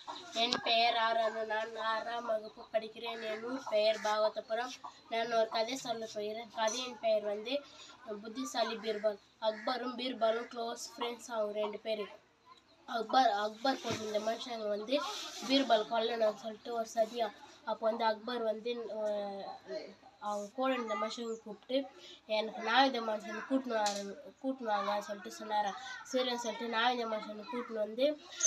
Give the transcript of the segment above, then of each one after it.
என் பெயர் ஆரானு நான் ஆறாம் வகுப்பு படிக்கிறேன் என் ஊர் பெயர் பாகவதபுரம் நான் ஒரு கதை சொல்ல போகிறேன் கதையின் பெயர் வந்து புத்திசாலி பீர்பால் அக்பரும் பீர்பாலும் க்ளோஸ் ஃப்ரெண்ட்ஸ் அவங்க ரெண்டு பேர் அக்பர் அக்பர் போட்டு இந்த மனுஷங்க வந்து பீர்பால் கொல்லணும்னு சொல்லிட்டு ஒரு சதியா அப்போ வந்து அக்பர் வந்து அஹ், அவங்க கூட இந்த மனுஷங்க கூப்பிட்டு எனக்கு நான் இந்த மனுஷனை கூட்டினு வர கூட்டினு வாங்க சொல்லிட்டு சொன்னாராம் சரின்னு சொல்லிட்டு நான் இந்த மனுஷனை கூட்டினு வந்து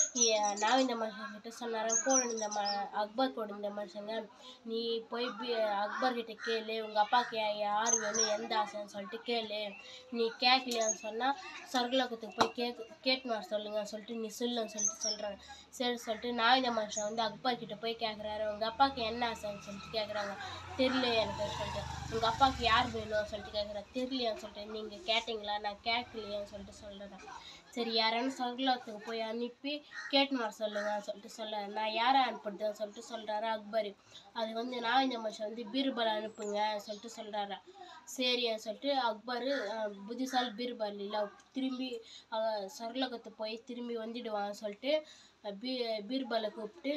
எ- நான் இந்த மனுஷன் கிட்ட சொன்னாராம் கூட இந்த ம அக்பர் கூட இந்த மனுஷங்க நீ போய் பி- அக்பர் கிட்ட கேளு உங்கள் அப்பாவுக்கு யா- யார் வேணும் எந்த ஆசைன்னு சொல்லிட்டு கேளு நீ கேட்கலையான்னு சொன்னால் சொர்க்கலோகத்துக்கு போய் கேக் கேட்டுன்னு வர சொல்லுங்க சொல்லிட்டு நீ சொல்லுன்னு சொல்லிட்டு சொல்கிறாங்க சரி சொல்லிட்டு நான் இந்த மனுஷன் வந்து அக்பர் கிட்ட போய் கேட்குறாரு உங்கள் அப்பாவுக்கு என்ன ஆசைன்னு சொல்லிட்டு கேட்குறாங்க தெரியல எனக்கு சொல்லிட்டு உங்கள் அப்பாவுக்கு யார் வேணும் சொல்லிட்டு கேட்குறேன் தெரியலையான்னு சொல்லிட்டு நீங்கள் கேட்டிங்களா நான் கேட்கலையான்னு சொல்லிட்டு சொல்கிறேன் சரி யாரானு சொர்க்கலோகத்துக்கு போய் அனுப்பி கேட்டுன்னு வர சொல்லுங்க சொல்லிட்டு சொல்ல நான் யாரை அனுப்புறதுன்னு சொல்லிட்டு சொல்கிறாரு அக்பர் அது வந்து நான் இந்த மனுஷன் வந்து பீர்பல் அனுப்புங்க சொல்லிட்டு சொல்கிறாரு சரின்னு சொல்லிட்டு அக்பர் அஹ், புத்திசாலி பீர்பல் இல்லை திரும்பி அஹ், சொர்க்கலோகத்துக்கு போய் திரும்பி வந்துடுவான்னு சொல்லிட்டு அஹ், பீ பீர்பலை கூப்பிட்டு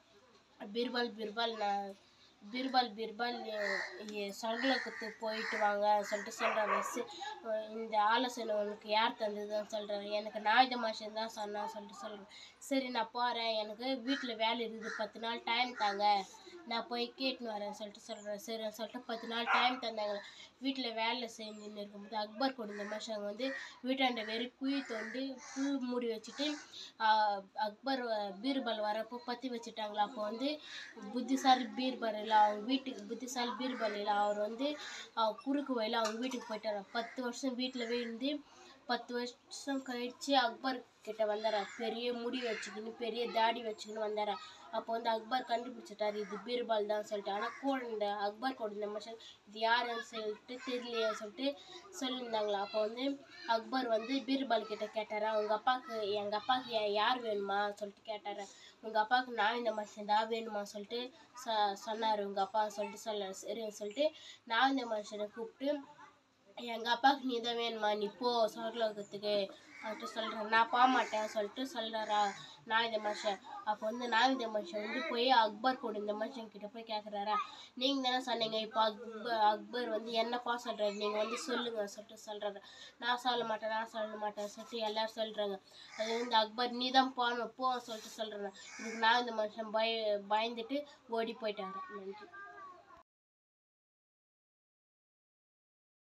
பீர்பால் பீர்பால் நான் பீர்பால் பீர்பால் சொர்க்கலோகத்துக்கு போயிட்டு வாங்க சொல்லிட்டு சொல்கிறாரு இந்த ஆலோசனை உனக்கு யார் தந்ததுன்னு சொல்கிறாரு எனக்கு நாயுத மாஷன் தான் சொன்னான் சொல்லிட்டு சொல்கிறேன் சரி நான் போகிறேன் எனக்கு வீட்டில் வேலை இருக்குது பத்து நாள் டைம் தாங்க நான் போய் கேட்டுன்னு வரேன் சொல்லிட்டு சொல்கிறேன் சரி சொல்லிட்டு பத்து நாள் டைம் தந்தாங்க வீட்டில் வேலை செஞ்சுன்னு இருக்கும்போது அக்பர் கூட இந்த மனுஷங்க வந்து வீட்டாண்ட வெறும் குழி தோண்டி புல் மூடி வச்சுட்டு ஆஹ், அக்பர் வ- பீர்பல் வரப்போ பற்றி வச்சுட்டாங்களா அப்போ வந்து புத்திசாலி பீர்பல் இல்லை அவங்க வீட்டுக்கு புத்திசாலி பீர்பல் இல்லை அவர் வந்து அவர் குறுக்கு வயலில் அவங்க வீட்டுக்கு போயிட்டாரு பத்து வருஷம் வீட்டிலவே இருந்து பத்து வருஷம் கழிச்சு அக்பர் கிட்ட வந்தாரா பெரிய முடி வச்சுக்கின்னு பெரிய தாடி வச்சுக்கின்னு வந்தாரா அப்போ வந்து அக்பர் கண்டுபிடிச்சிட்டாரு இது பீர்பால் தான் சொல்லிட்டு ஆனால் கூட இந்த அக்பர் கூட இந்த மனுஷன் இது யாருன்னு சொல்லிட்டு தெரியலையே சொல்லிட்டு சொல்லியிருந்தாங்களா அப்போ வந்து அக்பர் வந்து பீர்பால் கிட்ட கேட்டாரா உங்க அப்பாவுக்கு எங்க அப்பாவுக்கு யா- யார் வேணுமா சொல்லிட்டு கேட்டாரு உங்க அப்பாவுக்கு நான் இந்த மனுஷன் தான் வேணுமா சொல்லிட்டு சொ சொன்னார் உங்க அப்பா சொல்லிட்டு சொல்ல சரின்னு சொல்லிட்டு நான் இந்த மனுஷனை கூப்பிட்டு எங்கள் அப்பாவுக்கு நீ தான் வேணுமா நீ போ சொர்க்கலோகத்துக்கு அப்படின்ட்டு சொல்கிறேன் நான் போக மாட்டேன் சொல்லிட்டு சொல்கிறாரா நான் இந்த மனுஷன் அப்போ வந்து நான் இந்த மனுஷன் வந்து போய் அக்பர் கூட இந்த மனுஷன் கிட்ட போய் கேட்குறாரா நீங்கள் தானே சொன்னீங்க இப்போ அக்பர் அக்பர் வந்து என்னப்பா சொல்கிறாரு நீங்கள் வந்து சொல்லுங்க சொல்லிட்டு சொல்கிறாரு நான் சொல்ல மாட்டேன் நான் சொல்ல மாட்டேன் சொல்லிட்டு எல்லாரும் சொல்கிறாங்க அது வந்து அக்பர் நீ தான் போகணும் போ சொல்லிட்டு சொல்கிறேன் இதுக்கு நான் இந்த மனுஷன் பய பயந்துட்டு ஓடி போயிட்டாரு நன்றி